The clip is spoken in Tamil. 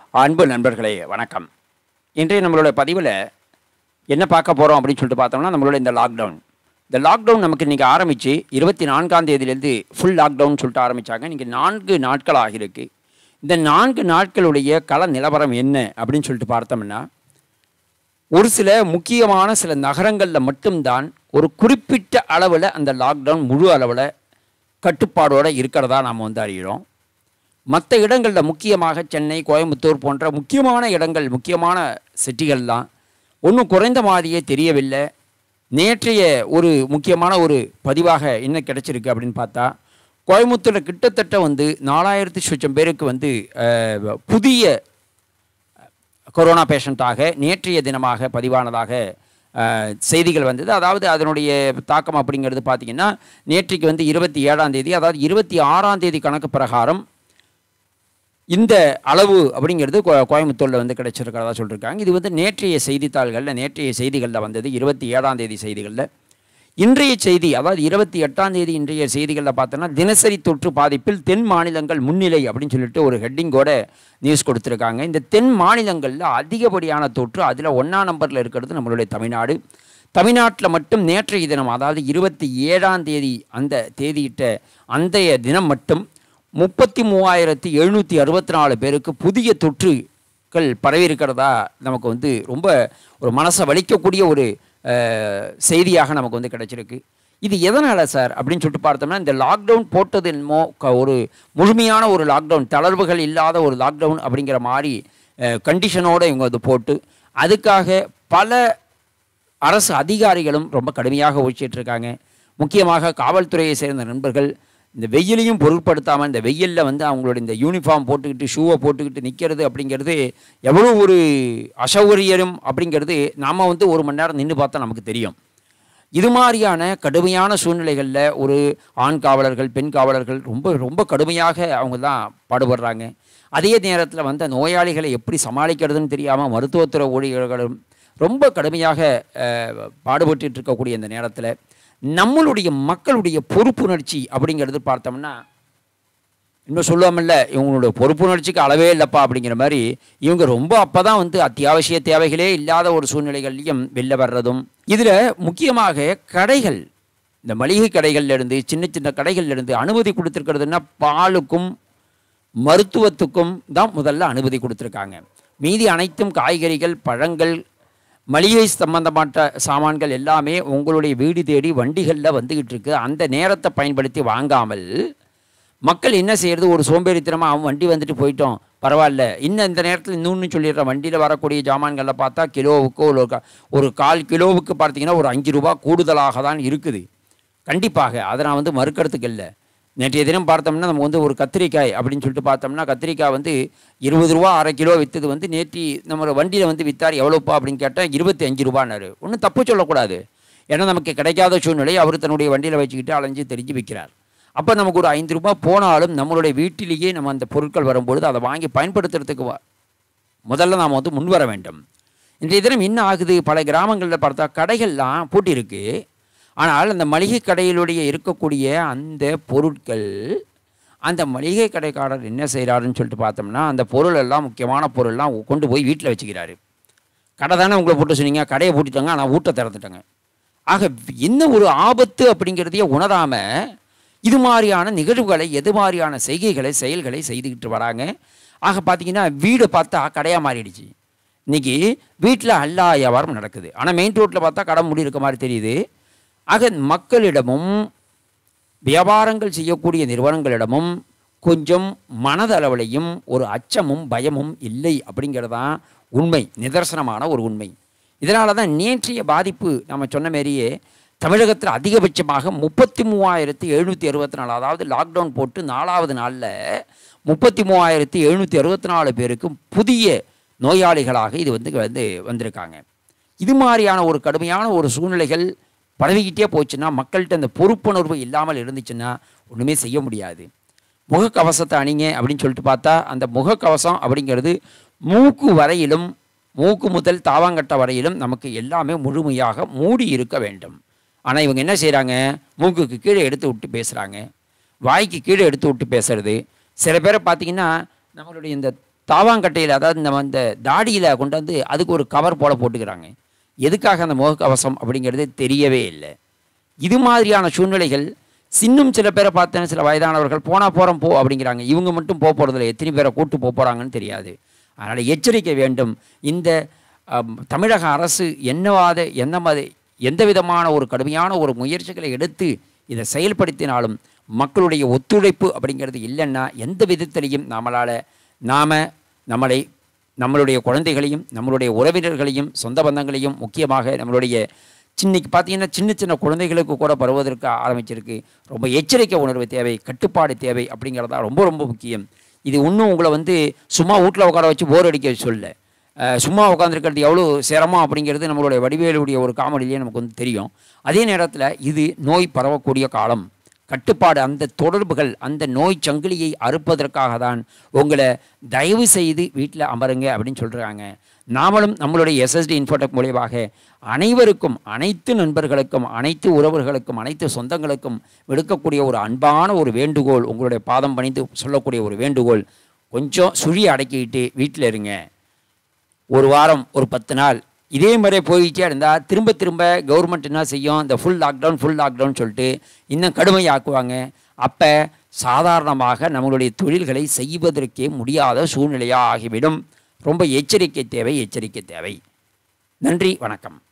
அன்பு நண்பர்களே வணக்கம் இன்றைய நம்மளோட பதிவில் என்ன பார்க்க போகிறோம் அப்படின்னு சொல்லிட்டு பார்த்தோம்னா நம்மளோட இந்த லாக்டவுன் இந்த லாக்டவுன் நமக்கு இன்றைக்கி ஆரம்பித்து இருபத்தி நான்காம் தேதியிலேருந்து ஃபுல் லாக்டவுன் சொல்லிட்டு ஆரம்பித்தாங்க இன்றைக்கி நான்கு நாட்கள் ஆகியிருக்கு இந்த நான்கு நாட்களுடைய கள நிலவரம் என்ன அப்படின்னு சொல்லிட்டு பார்த்தோம்னா ஒரு சில முக்கியமான சில நகரங்களில் மட்டும்தான் ஒரு குறிப்பிட்ட அளவில் அந்த லாக்டவுன் முழு அளவில் கட்டுப்பாடோடு இருக்கிறதா நாம் வந்து அறிகிறோம் மற்ற இடங்களில் முக்கியமாக சென்னை கோயம்புத்தூர் போன்ற முக்கியமான இடங்கள் முக்கியமான சிட்டிகள்லாம் ஒன்றும் குறைந்த மாதிரியே தெரியவில்லை நேற்றைய ஒரு முக்கியமான ஒரு பதிவாக என்ன கிடைச்சிருக்கு அப்படின்னு பார்த்தா கோயம்புத்தூரில் கிட்டத்தட்ட வந்து நாலாயிரத்தி சொச்சம் பேருக்கு வந்து அஹ், புதிய கொரோனா பேஷண்ட்டாக நேற்றைய தினமாக பதிவானதாக அஹ், செய்திகள் வந்தது அதாவது அதனுடைய தாக்கம் அப்படிங்கிறது பார்த்திங்கன்னா நேற்றைக்கு வந்து இருபத்தி ஏழாம் தேதி அதாவது இருபத்தி ஆறாம் தேதி கணக்கு பிரகாரம் இந்த அளவு அப்படிங்கிறது கோ கோயம்புத்தூரில் வந்து கிடைச்சிருக்கிறதா சொல்லியிருக்காங்க இது வந்து நேற்றைய செய்தித்தாள்களில் நேற்றைய செய்திகளில் வந்தது இருபத்தி ஏழாம் தேதி செய்திகளில் இன்றைய செய்தி அதாவது இருபத்தி எட்டாம் தேதி இன்றைய செய்திகளில் பார்த்தோன்னா தினசரி தொற்று பாதிப்பில் தென் மாநிலங்கள் முன்னிலை அப்படின்னு சொல்லிட்டு ஒரு ஹெட்டிங்கோட நியூஸ் கொடுத்துருக்காங்க இந்த தென் மாநிலங்களில் அதிகப்படியான தொற்று அதில் ஒன்றாம் நம்பரில் இருக்கிறது நம்மளுடைய தமிழ்நாடு தமிழ்நாட்டில் மட்டும் நேற்றைய தினம் அதாவது இருபத்தி ஏழாம் தேதி அந்த தேதியிட்ட அந்தைய தினம் மட்டும் முப்பத்தி மூவாயிரத்தி எழுநூற்றி அறுபத்தி நாலு பேருக்கு புதிய தொற்றுகள் பரவி இருக்கிறதா நமக்கு வந்து ரொம்ப ஒரு மனசை வலிக்கக்கூடிய ஒரு அஹ், செய்தியாக நமக்கு வந்து கிடைச்சிருக்கு இது எதனால் சார் அப்படின்னு சொல்லிட்டு பார்த்தோம்னா இந்த லாக்டவுன் போட்டது என்னமோ க- ஒரு முழுமையான ஒரு லாக்டவுன் தளர்வுகள் இல்லாத ஒரு லாக்டவுன் அப்படிங்கிற மாதிரி கண்டிஷனோடு இவங்க அது போட்டு அதுக்காக பல அரசு அதிகாரிகளும் ரொம்ப கடுமையாக ஒழிச்சிட்டு இருக்காங்க முக்கியமாக காவல்துறையை சேர்ந்த நண்பர்கள் இந்த வெயிலையும் பொருட்படுத்தாமல் இந்த வெயிலில் வந்து அவங்களோட இந்த யூனிஃபார்ம் போட்டுக்கிட்டு ஷூவை போட்டுக்கிட்டு நிற்கிறது அப்படிங்கிறது எவ்வளோ ஒரு அசௌகரியம் அப்படிங்கிறது நாம் வந்து ஒரு மணி நேரம் நின்று பார்த்தா நமக்கு தெரியும் இது மாதிரியான கடுமையான சூழ்நிலைகளில் ஒரு ஆண் காவலர்கள் பெண் காவலர்கள் ரொம்ப ரொம்ப கடுமையாக அவங்க தான் பாடுபடுறாங்க அதே நேரத்தில் வந்து நோயாளிகளை எப்படி சமாளிக்கிறதுன்னு தெரியாமல் மருத்துவத்துறை ஊழியர்களும் ரொம்ப கடுமையாக அஹ், பாடுபட்டுட்டு இருக்கக்கூடிய இந்த நேரத்தில் நம்மளுடைய மக்களுடைய பொறுப்புணர்ச்சி அப்படிங்கிறது பார்த்தோம்னா இன்னும் சொல்லுவோம்ல இவங்களோட பொறுப்புணர்ச்சிக்கு அளவே இல்லைப்பா அப்படிங்கிற மாதிரி இவங்க ரொம்ப அப்போ தான் வந்து அத்தியாவசிய தேவைகளே இல்லாத ஒரு சூழ்நிலைகள்லையும் வெளில வர்றதும் இதில் முக்கியமாக கடைகள் இந்த மளிகை கடைகள்ல இருந்து சின்ன சின்ன கடைகள்ல இருந்து அனுமதி கொடுத்துருக்கிறதுனா பாலுக்கும் மருத்துவத்துக்கும் தான் முதல்ல அனுமதி கொடுத்துருக்காங்க மீதி அனைத்தும் காய்கறிகள் பழங்கள் மளிகை சம்பந்தப்பட்ட சாமான்கள் எல்லாமே உங்களுடைய வீடு தேடி வண்டிகளில் வந்துக்கிட்டு இருக்கு அந்த நேரத்தை பயன்படுத்தி வாங்காமல் மக்கள் என்ன செய்யறது ஒரு சோம்பேறித்தனமாக அவன் வண்டி வந்துட்டு போயிட்டோம் பரவாயில்ல இன்னும் இந்த நேரத்தில் இன்னொன்று சொல்லிடுறேன் வண்டியில் வரக்கூடிய ஜாமான்களில் பார்த்தா கிலோவுக்கு ஒரு கா- ஒரு கால் கிலோவுக்கு பார்த்தீங்கன்னா ஒரு அஞ்சு ரூபா கூடுதலாக தான் இருக்குது கண்டிப்பாக அதை நான் வந்து மறுக்கிறதுக்கு இல்லை நேற்றைய தினம் பார்த்தோம்னா நம்ம வந்து ஒரு கத்திரிக்காய் அப்படின்னு சொல்லிட்டு பார்த்தோம்னா கத்திரிக்காய் வந்து இருபது ரூபா அரை கிலோ விற்றது வந்து நேற்று நம்ம வண்டியில் வந்து விற்றார் எவ்வளோப்பா அப்படின்னு கேட்டால் இருபத்தி அஞ்சு ரூபான்னாரு ஒன்றும் தப்பு சொல்லக்கூடாது ஏன்னா நமக்கு கிடைக்காத சூழ்நிலை அவர் தன்னுடைய வண்டியில் வச்சுக்கிட்டு அலைஞ்சு தெரிஞ்சு விற்கிறார் அப்போ நமக்கு ஒரு ஐந்து ரூபாய் போனாலும் நம்மளுடைய வீட்டிலேயே நம்ம அந்த பொருட்கள் வரும்பொழுது அதை வாங்கி பயன்படுத்துறதுக்கு வ- முதல்ல நாம் வந்து முன்வர வேண்டும் இன்றைய தினம் என்ன ஆகுது பல கிராமங்களில் பார்த்தா கடைகள்லாம் பூட்டியிருக்கு ஆனால் அந்த மளிகை கடையிலுடைய இருக்கக்கூடிய அந்த பொருட்கள் அந்த மளிகை கடைக்காரர் என்ன செய்கிறாருன்னு சொல்லிட்டு பார்த்தோம்னா அந்த பொருள் எல்லாம் முக்கியமான பொருள்லாம் கொண்டு போய் வீட்டில் வச்சுக்கிறாரு கடை தானே உங்களை போட்டு சொன்னீங்க கடையை பூட்டிட்டாங்க ஆனால் ஊட்ட திறந்துட்டாங்க ஆக என்ன ஒரு ஆபத்து அப்படிங்கிறதையே உணராமல் இது மாதிரியான நிகழ்வுகளை எது மாதிரியான செய்கைகளை செயல்களை செய்துக்கிட்டு வராங்க ஆக பார்த்தீங்கன்னா வீடு பார்த்தா கடையாக மாறிடுச்சு இன்னைக்கு வீட்டில் அல்லா வியாபாரம் நடக்குது ஆனால் மெயின் ரோட்டில் பார்த்தா கடை மூடி இருக்க மாதிரி தெரியுது ஆக மக்களிடமும் வியாபாரங்கள் செய்யக்கூடிய நிறுவனங்களிடமும் கொஞ்சம் மனதளவிலையும் ஒரு அச்சமும் பயமும் இல்லை அப்படிங்கிறதான் உண்மை நிதர்சனமான ஒரு உண்மை இதனால தான் நேற்றைய பாதிப்பு நம்ம சொன்ன மாரியே தமிழகத்தில் அதிகபட்சமாக முப்பத்தி மூவாயிரத்தி எழுநூற்றி அறுபத்தி நாலு அதாவது லாக்டவுன் போட்டு நாலாவது நாளில் முப்பத்தி மூவாயிரத்தி எழுநூற்றி அறுபத்தி நாலு பேருக்கு புதிய நோயாளிகளாக இது வந்து வந்து வந்திருக்காங்க இது மாதிரியான ஒரு கடுமையான ஒரு சூழ்நிலைகள் பரவிக்கிட்டே போச்சுன்னா மக்கள்கிட்ட அந்த பொறுப்புணர்வு இல்லாமல் இருந்துச்சுன்னா ஒன்றுமே செய்ய முடியாது முகக்கவசத்தை அணிங்க அப்படின்னு சொல்லிட்டு பார்த்தா அந்த முகக்கவசம் அப்படிங்கிறது மூக்கு வரையிலும் மூக்கு முதல் தாவாங்கட்ட வரையிலும் நமக்கு எல்லாமே முழுமையாக மூடி இருக்க வேண்டும் ஆனால் இவங்க என்ன செய்கிறாங்க மூக்குக்கு கீழே எடுத்து விட்டு பேசுகிறாங்க வாய்க்கு கீழே எடுத்து விட்டு பேசுறது சில பேரை பார்த்தீங்கன்னா நம்மளுடைய இந்த தாவாங்கட்டையில் அதாவது இந்த இந்த தாடியில் கொண்டு வந்து அதுக்கு ஒரு கவர் போல போட்டுக்கிறாங்க எதுக்காக அந்த முகக்கவசம் அப்படிங்கிறது தெரியவே இல்லை இது மாதிரியான சூழ்நிலைகள் இன்னும் சில பேரை பார்த்தேன்னு சில வயதானவர்கள் போனால் போகிறோம் போ அப்படிங்கிறாங்க இவங்க மட்டும் போக போகிறதில்ல எத்தனை பேரை கூட்டு போக போகிறாங்கன்னு தெரியாது அதனால் எச்சரிக்கை வேண்டும் இந்த அம், தமிழக அரசு என்னவாத என்ன மாதிரி எந்த விதமான ஒரு கடுமையான ஒரு முயற்சிகளை எடுத்து இதை செயல்படுத்தினாலும் மக்களுடைய ஒத்துழைப்பு அப்படிங்கிறது இல்லைன்னா எந்த விதத்திலையும் நம்மளால் நாம் நம்மளை நம்மளுடைய குழந்தைகளையும் நம்மளுடைய உறவினர்களையும் சொந்த பந்தங்களையும் முக்கியமாக நம்மளுடைய சின்னைக்கு பார்த்தீங்கன்னா சின்ன சின்ன குழந்தைகளுக்கு கூட பருவதற்கு ஆரம்பிச்சிருக்கு ரொம்ப எச்சரிக்கை உணர்வு தேவை கட்டுப்பாடு தேவை அப்படிங்கிறது தான் ரொம்ப ரொம்ப முக்கியம் இது இன்னும் உங்களை வந்து சும்மா வீட்டில் உட்கார வச்சு போர் அடிக்க சொல்ல அஹ், சும்மா உட்காந்துருக்கிறது எவ்வளோ சிரமம் அப்படிங்கிறது நம்மளுடைய வடிவேலுடைய ஒரு காமெடியிலேயே நமக்கு வந்து தெரியும் அதே நேரத்தில் இது நோய் பரவக்கூடிய காலம் கட்டுப்பாடு அந்த தொடர்புகள் அந்த நோய் சங்கிலியை அறுப்பதற்காக தான் உங்களை தயவு செய்து வீட்டில் அமருங்க அப்படின்னு சொல்கிறாங்க நாமளும் நம்மளுடைய எஸ்எஸ்டி இன்ஃபோடெக் மூலியமாக அனைவருக்கும் அனைத்து நண்பர்களுக்கும் அனைத்து உறவுகளுக்கும் அனைத்து சொந்தங்களுக்கும் விடுக்கக்கூடிய ஒரு அன்பான ஒரு வேண்டுகோள் உங்களுடைய பாதம் பணிந்து சொல்லக்கூடிய ஒரு வேண்டுகோள் கொஞ்சம் சுழி அடக்கிட்டு வீட்டில் இருங்க ஒரு வாரம் ஒரு பத்து நாள் இதே மாதிரி போயிட்டே இருந்தால் திரும்ப திரும்ப கவர்மெண்ட் என்ன செய்யும் இந்த ஃபுல் லாக்டவுன் ஃபுல் லாக்டவுன் சொல்லிட்டு இன்னும் கடுமையாக்குவாங்க அப்போ சாதாரணமாக நம்மளுடைய தொழில்களை செய்வதற்கே முடியாத சூழ்நிலையாக ஆகிவிடும் ரொம்ப எச்சரிக்கை தேவை எச்சரிக்கை தேவை நன்றி வணக்கம்